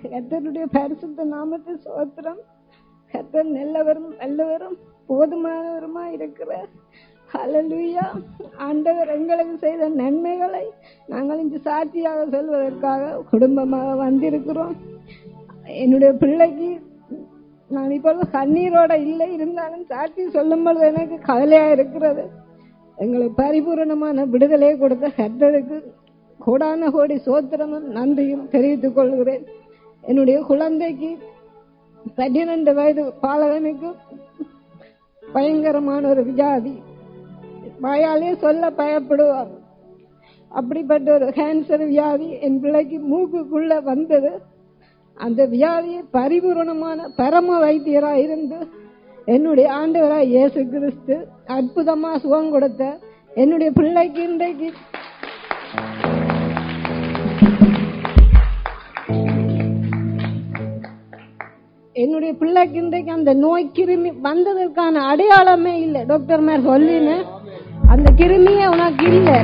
கர்த்தருடைய பரிசுத்த நாமத்தை சோத்திரம் கர்த்தர் நல்லவரும் நல்லவரும் போதுமானவருமா இருக்கிறார் ஹalleluya ஆண்டவர் எங்களுக்கு செய்த நன்மைகளை நாங்கள் இன்று சாட்சியாக சொல்வதற்காக குடும்பமாக வந்திருக்கிறோம் என்னுடைய பிள்ளைக்கு நான் இப்பொழுது கண்ணீரோட இல்லை இருந்தாலும் சாட்சி சொல்லும் பொழுது எனக்கு கவலையா இருக்கிறது எங்களுக்கு பரிபூரணமான விடுதலை கொடுத்த கர்த்தருக்கு கோடான கோடி சோத்திரமும் நன்றியும் தெரிவித்துக் கொள்கிறேன் என்னுடைய குழந்தைக்கு பன்னிரண்டு வயது பாலகனுக்கு பயங்கரமான ஒரு வியாதி வாயாலே சொல்ல பயப்படுவார் அப்படிப்பட்ட ஒரு கேன்சர் வியாதி என் பிள்ளைக்கு மூக்குக்குள்ள வந்தது அந்த வியாதியை பரிபூரணமான பரம வைத்தியராக இருந்து என்னுடைய ஆண்டவராய் இயேசு கிறிஸ்து அற்புதமா சுகம் கொடுத்த என்னுடைய பிள்ளைக்கு இன்றைக்கு என்னுடைய பிள்ளைக்கு இன்றைக்கு அந்த நோய் கிருமி வந்ததற்கான அடையாளமே இல்லை டாக்டர் மேர் சொல்லினேன் அந்த கிருமியே உனக்கு இல்லை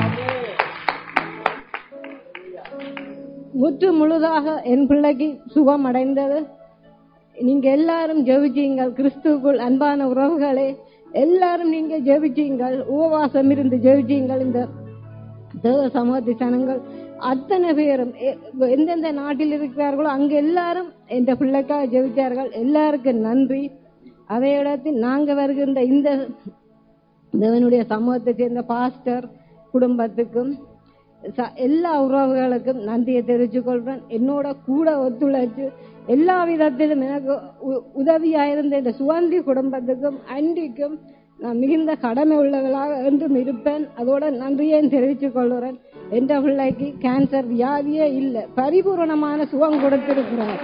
முற்று முழுதாக என் பிள்ளைக்கு சுகம் அடைந்தது நீங்க எல்லாரும் ஜெபிச்சீங்கள் கிறிஸ்துவுக்குள் அன்பான உறவுகளே எல்லாரும் நீங்க ஜெபிச்சீங்கள் உபவாசம் இருந்து ஜெபிச்சீங்கள் இந்த தேவ சமூகத்தை ஜனங்கள் அத்தனை பேரும் எ- எந்தெந்த நாட்டில் இருக்கிறார்களோ அங்க எல்லாரும் என்ற பிள்ளைக்காக ஜெபிச்சார்கள் எல்லாருக்கும் நன்றி அதே இடத்தில் நாங்க வருகின்ற இந்த தேவனுடைய சமூகத்தை சேர்ந்த பாஸ்டர் குடும்பத்துக்கும் ச- எல்லா உறவுகளுக்கும் நன்றியை தெரிவித்துக் கொள்றேன் என்னோட கூட ஒத்துழைச்சு எல்லா விதத்திலும் எனக்கு உ- உதவியா இருந்த இந்த சுகந்தி குடும்பத்துக்கும் அன்றிக்கும் நான் மிகுந்த கடமை உள்ளவர்களாக என்றும் இருப்பேன் அதோட நன்றியையும் தெரிவித்துக் கொள்கிறேன் என்ற பிள்ளைக்கு கேன்சர் வியாதியே இல்லை பரிபூரணமான சுகம் கொடுத்திருக்கிறார்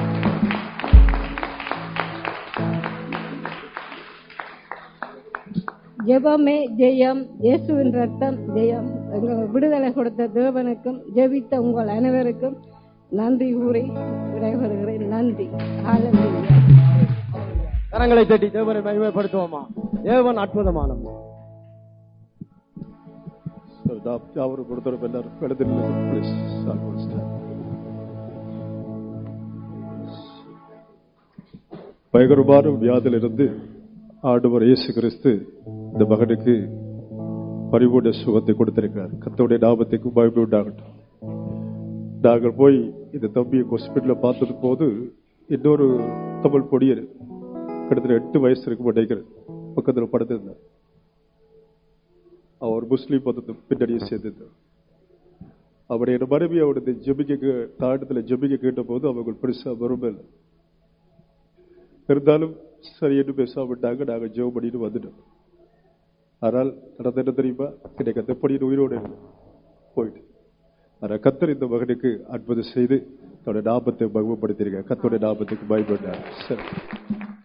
ஜெபமே ஜெயம் இயேசுவின் ரத்தம் ஜெயம் எங்கள் விடுதலை கொடுத்த தேவனுக்கும் ஜெபித்த உங்கள் அனைவருக்கும் நன்றி கூறி விடைபெறுகிறேன் நன்றி ஹalleluya கரங்களை தட்டி தேவனை மகிமைப்படுத்துவோமா தேவன் அற்புதமானவர் ಅವರು ಕೊಡ್ತಾರೆ ಎಲ್ಲರೂ ಬೆಳೆದಿರಲಿಲ್ಲ ಪ್ಲೀಸ್ ಆಲ್ಮೋಸ್ಟ್ பயங்கரமான வியாதியிலிருந்து ஆண்டவர் இயேசு கிறிஸ்து இந்த மகனுக்கு பரிபூர்ண சுகத்தை கொடுத்திருக்கிறார் கத்தோடைய நாமத்துக்கு பயமே உண்டாகட்டும் நாங்கள் போய் இந்த தம்பியை ஹாஸ்பிட்டல பார்த்தது போது இன்னொரு தமிழ் பொடியர் கிட்டத்தட்ட எட்டு வயசு இருக்கும் நினைக்கிறேன் பக்கத்துல படுத்திருந்தார் அவர் முஸ்லீம் மதத்தை பின்னணியை சேர்ந்திருந்தார் அவருடைய மனைவி அவருடைய ஜெபிக்க தாண்டத்துல ஜெபிக்க கேட்ட போது அவங்க பெருசா வறுமை இல்லை இருந்தாலும் சரி என்று பேசாம விட்டாங்க நாங்க ஜெபம் பண்ணிட்டு வந்துட்டோம் ஆனால் நடந்த என்ன தெரியுமா கிடைக்க கத்தப்படியின் உயிரோடு இல்லை. போயிட்டு ஆனா கத்தர் இந்த மகனுக்கு அற்புதம் செய்து தன்னுடைய நாபத்தை மகிமைப்படுத்தியிருக்க கத்தோடைய நாபத்துக்கு பயப்பட்டார் சரி